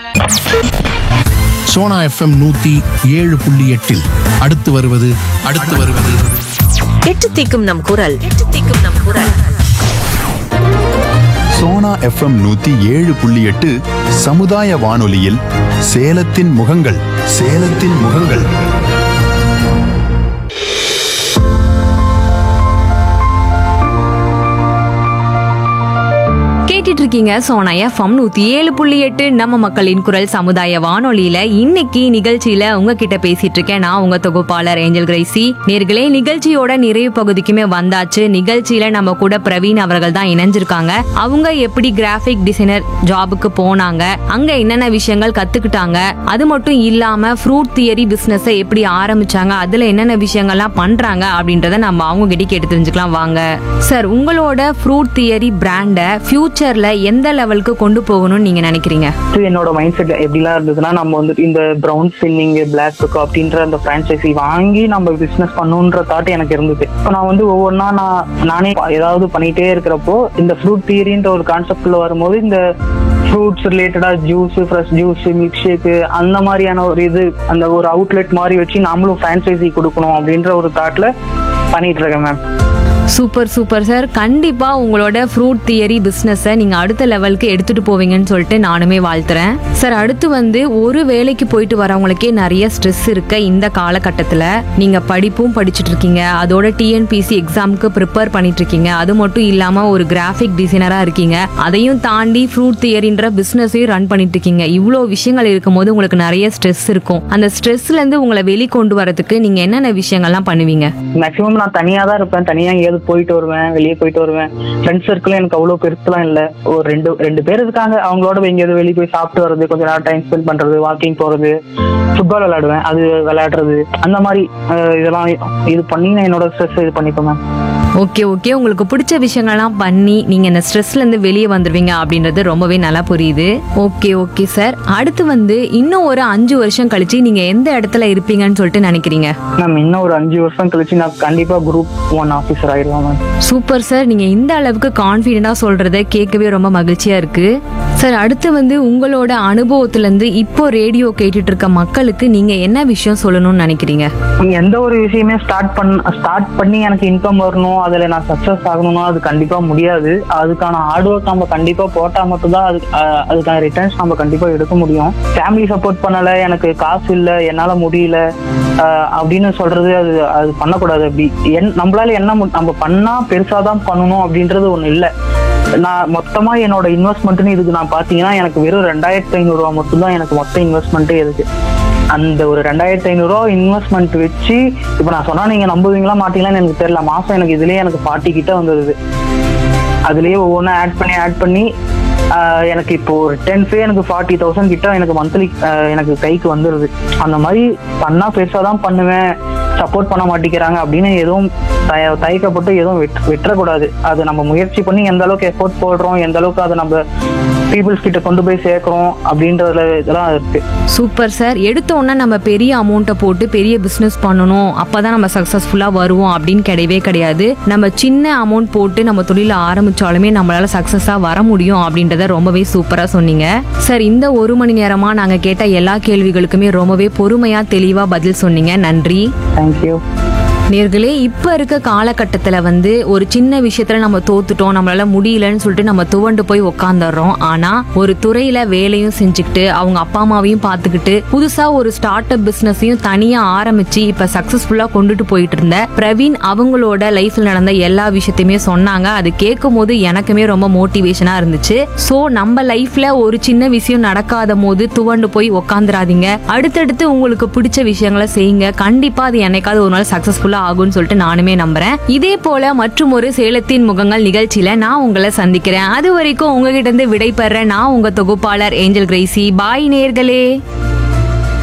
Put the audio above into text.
Sona FM நூத்தி ஏழு புள்ளி எட்டில் அடுத்து வருவது அடுத்து வருவது எட்டு தீக்கும் நம் குரல் எட்டு தீக்கும் நம் குரல் சோனா எஃப்எம் நூத்தி ஏழு புள்ளி எட்டு சமுதாய வானொலியில் சேலத்தின் முகங்கள் சேலத்தின் முகங்கள் கேட்டுட்டு இருக்கீங்க சோனா எஃப்எம் நூத்தி ஏழு புள்ளி எட்டு நம்ம மக்களின் குரல் சமுதாய வானொலியில இன்னைக்கு நிகழ்ச்சியில உங்ககிட்ட பேசிட்டு இருக்கேன் நான் உங்க தொகுப்பாளர் ஏஞ்சல் கிரைசி நேர்களே நிகழ்ச்சியோட நிறைவு பகுதிக்குமே வந்தாச்சு நிகழ்ச்சியில நம்ம கூட பிரவீன் அவர்கள் தான் இணைஞ்சிருக்காங்க அவங்க எப்படி கிராஃபிக் டிசைனர் ஜாபுக்கு போனாங்க அங்க என்னென்ன விஷயங்கள் கத்துக்கிட்டாங்க அது மட்டும் இல்லாம ஃப்ரூட் தியரி பிசினஸ் எப்படி ஆரம்பிச்சாங்க அதுல என்னென்ன விஷயங்கள்லாம் பண்றாங்க அப்படின்றத நம்ம அவங்க கிட்ட கேட்டு தெரிஞ்சுக்கலாம் வாங்க சார் உங்களோட ஃப்ரூட் தியரி பிராண்டை ஃபியூச்சர்ல எந்த லெவலுக்கு கொண்டு போகணும்னு நீங்க நினைக்கிறீங்க ஃபர்ஸ்ட் என்னோட மைண்ட் செட் எப்படிலாம் இருந்ததுன்னா நம்ம வந்துட்டு இந்த ப்ரௌன் ஸ்பின்னிங் பிளாக் புக் அப்படின்ற அந்த ஃப்ரான்ச்சைசி வாங்கி நம்ம பிசினஸ் பண்ணணுன்ற தாட் எனக்கு இருந்தது இப்போ நான் வந்து ஒவ்வொன்றா நான் நானே ஏதாவது பண்ணிட்டே இருக்கிறப்போ இந்த ஃப்ரூட் தியரின்ற ஒரு கான்செப்ட்ல வரும்போது இந்த ஃப்ரூட்ஸ் ரிலேட்டடா juice fresh juice milk shake அந்த மாதிரியான ஒரு இது அந்த ஒரு அவுட்லெட் மாதிரி வச்சு நாமளும் ஃப்ரான்ச்சைசி கொடுக்கணும் அப்படின்ற ஒரு தாட்ல பண்ணிட்டு இருக்கேன் மேம் சூப்பர் சூப்பர் சார் கண்டிப்பா உங்களோட ஃப்ரூட் தியரி பிசினஸை நீங்க அடுத்த லெவலுக்கு எடுத்துட்டு போவீங்கன்னு சொல்லிட்டு நானுமே வாழ்த்துறேன் சார் அடுத்து வந்து ஒரு வேலைக்கு போயிட்டு வரவங்களுக்கே நிறைய ஸ்ட்ரெஸ் இருக்க இந்த காலகட்டத்துல நீங்க படிப்பும் படிச்சுட்டு இருக்கீங்க அதோட டிஎன்பிசி எக்ஸாமுக்கு ப்ரிப்பேர் பண்ணிட்டு இருக்கீங்க அது மட்டும் இல்லாம ஒரு கிராஃபிக் டிசைனரா இருக்கீங்க அதையும் தாண்டி ஃப்ரூட் தியரின்ற பிசினஸையும் ரன் பண்ணிட்டு இருக்கீங்க இவ்வளோ விஷயங்கள் இருக்கும்போது உங்களுக்கு நிறைய ஸ்ட்ரெஸ் இருக்கும் அந்த ஸ்ட்ரெஸ்ல இருந்து உங்களை வெளிக்கொண்டு வரதுக்கு நீங்க என்னென்ன விஷயங்கள்லாம் பண்ணுவீங்க மேக்ஸிமம் நான் தனியா தான் இருப்பேன் தனியா எங்கேயாவது போயிட்டு வருவேன் வெளியே போயிட்டு வருவேன் ஃப்ரெண்ட்ஸ் சர்க்கிளும் எனக்கு அவ்வளவு பெருசுலாம் இல்ல ஒரு ரெண்டு ரெண்டு பேர் இருக்காங்க அவங்களோட போய் எங்கேயாவது வெளியே போய் சாப்பிட்டு வர்றது கொஞ்ச நேரம் டைம் ஸ்பெண்ட் பண்றது வாக்கிங் போறது ஃபுட்பால் விளையாடுவேன் அது விளையாடுறது அந்த மாதிரி அஹ், இதெல்லாம் இது பண்ணி நான் என்னோட ஸ்ட்ரெஸ் இது பண்ணிப்பேன் மேம் ஓகே ஓகே உங்களுக்கு பிடிச்ச விஷயங்கள்லாம் பண்ணி நீங்க இந்த ஸ்ட்ரெஸ்ல இருந்து வெளியே வந்துருவீங்க அப்படின்றது ரொம்பவே நல்லா புரியுது ஓகே ஓகே சார் அடுத்து வந்து இன்னும் ஒரு அஞ்சு வருஷம் கழிச்சு நீங்க எந்த இடத்துல இருப்பீங்கன்னு சொல்லிட்டு நினைக்கிறீங்க மேம் இன்னும் ஒரு அஞ்சு வருஷம் கழிச்சு நான் கண்டிப்பா குரூப் ஒன் ஆஃபீஸர் ஆயிடுவேன் மேம் சூப்பர் சார் நீங்க இந்த அளவுக்கு கான்ஃபிடென்ட்டா சொல்றத கேட்கவே ரொம்ப மகிழ்ச்சியா இருக்கு சார் அடுத்து வந்து உங்களோட அனுபவத்துல இருந்து இப்போ ரேடியோ கேட்டுட்டு இருக்க மக்களுக்கு நீங்க என்ன விஷயம் சொல்லணும்னு நினைக்கிறீங்க எந்த ஒரு விஷயமே ஸ்டார்ட் பண்ண ஸ்டார்ட் பண்ணி எனக்கு இன்கம் வரணும் அதுல நான் சக்சஸ் ஆகணும்னா அது கண்டிப்பா முடியாது அதுக்கான ஹார்ட் ஒர்க் நம்ம கண்டிப்பா போட்டா மட்டும்தான் அது அஹ், அதுக்கான ரிட்டர்ன்ஸ் நம்ம கண்டிப்பா எடுக்க முடியும் ஃபேமிலி சப்போர்ட் பண்ணல எனக்கு காசு இல்ல என்னால முடியல அஹ், அப்படின்னு சொல்றது அது அது பண்ணக்கூடாது அப்படி என் நம்மளால என்ன மு- நம்ம பண்ணா பெருசாதான் பண்ணணும் அப்படின்றது ஒண்ணு இல்ல நான் மொத்தமா என்னோட இன்வெஸ்ட்மெண்ட்னு இதுக்கு நான் பாத்தீங்கன்னா எனக்கு வெறும் ரெண்டாயிரத்தி ஐநூறு ரூபா மட்டும்தான் எனக்கு மொத்த இன்வெஸ்ட்மெண்ட்டே இருக்கு அந்த ஒரு ரெண்டாயிரத்தி ஐநூறு ரூபா இன்வெஸ்ட்மெண்ட் வச்சு இப்போ நான் சொன்னா நீங்க நம்புவீங்களா மாட்டீங்களான்னு எனக்கு தெரியல மாசம் எனக்கு இதுலயே எனக்கு ஃபார்ட்டி கிட்ட வந்துருது அதுலயே ஒவ்வொன்றா ஆட் பண்ணி ஆட் பண்ணி ஆஹ், எனக்கு இப்போ ஒரு டென்ஸே எனக்கு ஃபார்ட்டி தௌசண்ட் கிட்ட எனக்கு மந்த்லி எனக்கு கைக்கு வந்துருது அந்த மாதிரி பண்ணா பெருசா தான் பண்ணுவேன் சப்போர்ட் பண்ண மாட்டேங்கிறாங்க அப்படின்னு எதுவும் தய- தயக்கப்பட்டு எதுவும் விட் விட்டுறக்கூடாது அது நம்ம முயற்சி பண்ணி எந்த அளவுக்கு எஃபோர்ட் போடுறோம் எந்த அளவுக்கு அதை நம்ம பீப்புள்ஸ் கிட்ட கொண்டு போய் சேர்க்கிறோம் அப்படின்றதுல இதெல்லாம் இருக்கு சூப்பர் சார் எடுத்த உடனே நம்ம பெரிய அமௌண்ட்டை போட்டு பெரிய பிஸ்னஸ் பண்ணணும் அப்பதான் நம்ம சக்ஸஸ்ஃபுல்லாக வருவோம் அப்படின்னு கிடையவே கிடையாது நம்ம சின்ன அமௌண்ட் போட்டு நம்ம தொழில ஆரம்பிச்சாலுமே நம்மளால சக்ஸஸாக வர முடியும் அப்படின்றத ரொம்பவே சூப்பராக சொன்னீங்க சார் இந்த ஒரு மணி நேரமா நாங்க கேட்ட எல்லா கேள்விகளுக்குமே ரொம்பவே பொறுமையா தெளிவா பதில் சொன்னீங்க நன்றி தேங்க்யூ நேர்களே இப்ப இருக்க காலகட்டத்துல வந்து ஒரு சின்ன விஷயத்துல நம்ம தோத்துட்டோம் நம்மளால முடியலன்னு சொல்லிட்டு நம்ம துவண்டு போய் உக்காந்துடுறோம் ஆனா ஒரு துறையில வேலையும் செஞ்சுக்கிட்டு அவங்க அப்பா அம்மாவையும் பார்த்துக்கிட்டு புதுசா ஒரு ஸ்டார்ட் அப் பிசினஸையும் தனியா ஆரம்பிச்சு இப்ப சக்சஸ்ஃபுல்லா கொண்டுட்டு போயிட்டு இருந்த பிரவீன் அவங்களோட லைஃப்ல நடந்த எல்லா விஷயத்தையுமே சொன்னாங்க அது கேட்கும் போது எனக்குமே ரொம்ப மோட்டிவேஷனா இருந்துச்சு சோ நம்ம லைஃப்ல ஒரு சின்ன விஷயம் நடக்காத போது துவண்டு போய் உக்காந்துராதீங்க அடுத்தடுத்து உங்களுக்கு பிடிச்ச விஷயங்களை செய்யுங்க கண்டிப்பா அது என்னைக்காவது ஒரு நாள் சக்சஸ்ஃபுல்லா ஆகும்னு சொல்லிட்டு நானுமே நம்புறேன் இதே போல மற்றும் ஒரு சேலத்தின் முகங்கள் நிகழ்ச்சியில நான் உங்களை சந்திக்கிறேன் அது வரைக்கும் உங்ககிட்ட இருந்து விடை பெற நான் உங்க தொகுப்பாளர் ஏஞ்சல் கிரேசி பாய் நேர்களே